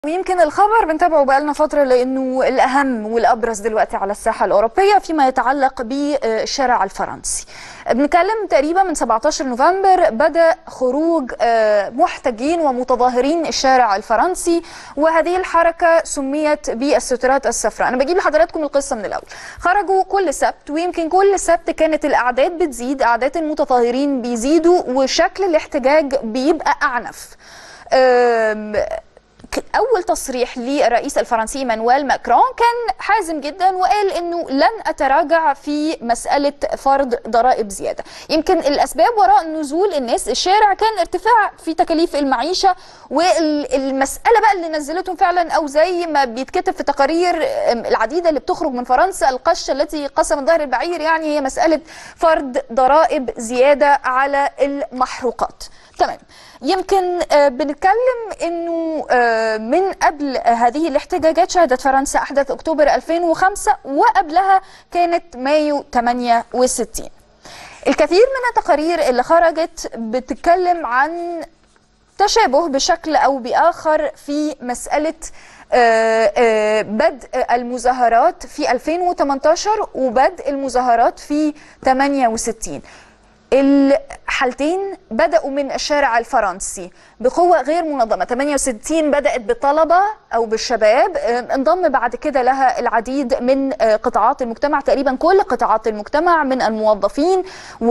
ويمكن الخبر بنتابعه بقالنا فترة لأنه الأهم والأبرز دلوقتي على الساحة الأوروبية فيما يتعلق بالشارع الفرنسي بنتكلم تقريبا من 17 نوفمبر بدأ خروج محتجين ومتظاهرين الشارع الفرنسي وهذه الحركة سميت بالسترات الصفراء أنا بجيب لحضراتكم القصة من الأول خرجوا كل سبت ويمكن كل سبت كانت الأعداد بتزيد أعداد المتظاهرين بيزيدوا وشكل الاحتجاج بيبقى أعنف اول تصريح للرئيس الفرنسي ايمانويل ماكرون كان حازم جدا وقال انه لن اتراجع في مساله فرض ضرائب زياده يمكن الاسباب وراء نزول الناس الشارع كان ارتفاع في تكاليف المعيشه والمساله بقى اللي نزلتهم فعلا او زي ما بيتكتب في تقارير العديده اللي بتخرج من فرنسا القشه التي قسمت ظهر البعير يعني هي مساله فرض ضرائب زياده على المحروقات تمام يمكن بنتكلم انه من قبل هذه الاحتجاجات شهدت فرنسا احداث اكتوبر 2005 وقبلها كانت مايو 68 الكثير من التقارير اللي خرجت بتتكلم عن تشابه بشكل او باخر في مساله بدء المظاهرات في 2018 وبدء المظاهرات في 68 الحالتين بدأوا من الشارع الفرنسي بقوة غير منظمة 68 بدأت بالطلبة أو بالشباب انضم بعد كده لها العديد من قطاعات المجتمع تقريبا كل قطاعات المجتمع من الموظفين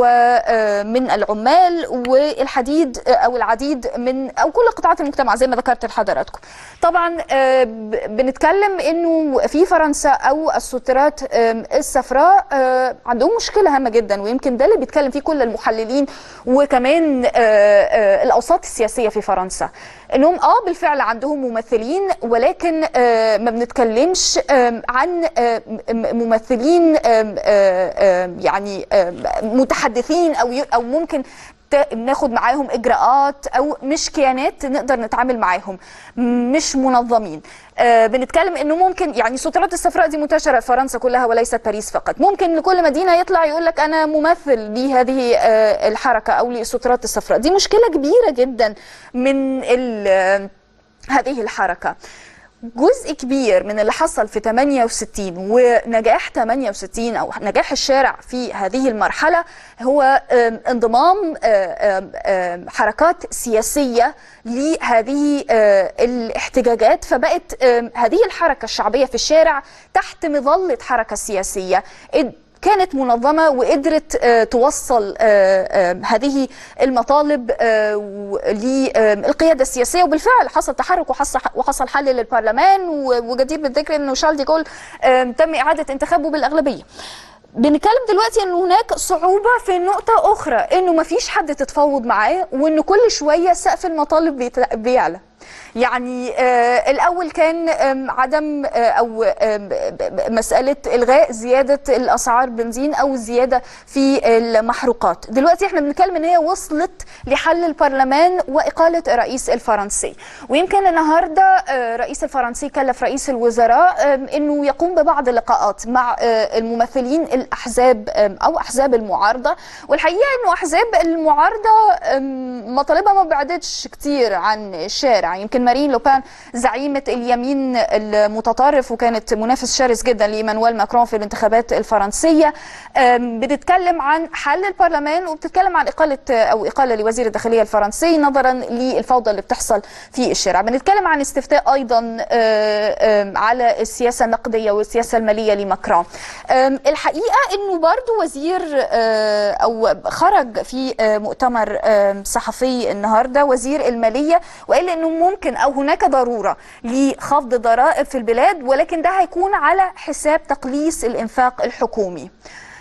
ومن العمال والحديد أو العديد من أو كل قطاعات المجتمع زي ما ذكرت لحضراتكم طبعا بنتكلم انه في فرنسا او السترات الصفراء عندهم مشكلة هامة جدا ويمكن ده اللي بيتكلم فيه كل المحللين وكمان الاوساط السياسيه في فرنسا انهم اه بالفعل عندهم ممثلين ولكن ما بنتكلمش عن ممثلين يعني متحدثين او او ممكن ناخد معاهم اجراءات او مش كيانات نقدر نتعامل معاهم مش منظمين آه بنتكلم انه ممكن يعني سترات الصفراء دي منتشره في فرنسا كلها وليست باريس فقط ممكن لكل مدينه يطلع يقول لك انا ممثل بهذه آه الحركه او للسترات الصفراء دي مشكله كبيره جدا من هذه الحركه جزء كبير من اللي حصل في 68 ونجاح 68 او نجاح الشارع في هذه المرحله هو انضمام حركات سياسيه لهذه الاحتجاجات فبقت هذه الحركه الشعبيه في الشارع تحت مظله حركه سياسيه كانت منظمة وقدرت توصل هذه المطالب للقيادة السياسية وبالفعل حصل تحرك وحصل حل للبرلمان وجدير بالذكر أنه شارل دي جول تم إعادة انتخابه بالأغلبية بنتكلم دلوقتي ان هناك صعوبه في نقطه اخرى انه ما فيش حد تتفاوض معاه وان كل شويه سقف المطالب بيعلى يعني آه الاول كان آه عدم آه او مساله الغاء زياده الاسعار بنزين او الزياده في المحروقات دلوقتي احنا بنتكلم ان هي وصلت لحل البرلمان واقاله الرئيس الفرنسي ويمكن النهارده رئيس الفرنسي كلف رئيس الوزراء انه يقوم ببعض اللقاءات مع الممثلين الاحزاب او احزاب المعارضه والحقيقه انه احزاب المعارضه مطالبها ما بعدتش كتير عن الشارع يمكن مارين لوبان زعيمة اليمين المتطرف وكانت منافس شرس جدا لإيمانويل ماكرون في الانتخابات الفرنسية بتتكلم عن حل البرلمان وبتتكلم عن إقالة أو إقالة لوزير الداخلية الفرنسي نظرا للفوضى اللي بتحصل في الشارع بنتكلم عن استفتاء أيضا على السياسة النقدية والسياسة المالية لماكرون الحقيقة أنه برضو وزير أو خرج في مؤتمر صحفي النهاردة وزير المالية وقال انه ممكن او هناك ضروره لخفض ضرائب في البلاد ولكن ده هيكون على حساب تقليص الانفاق الحكومي.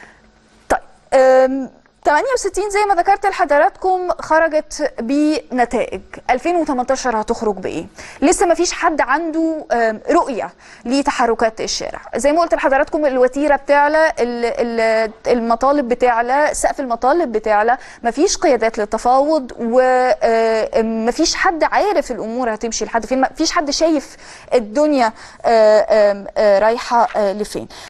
طيب 68 زي ما ذكرت لحضراتكم خرجت بنتائج 2018 هتخرج بايه لسه ما فيش حد عنده رؤيه لتحركات الشارع زي ما قلت لحضراتكم الوتيره بتعلى المطالب بتعلى سقف المطالب بتعلى ما فيش قيادات للتفاوض وما فيش حد عارف الامور هتمشي لحد فين ما فيش حد شايف الدنيا رايحه لفين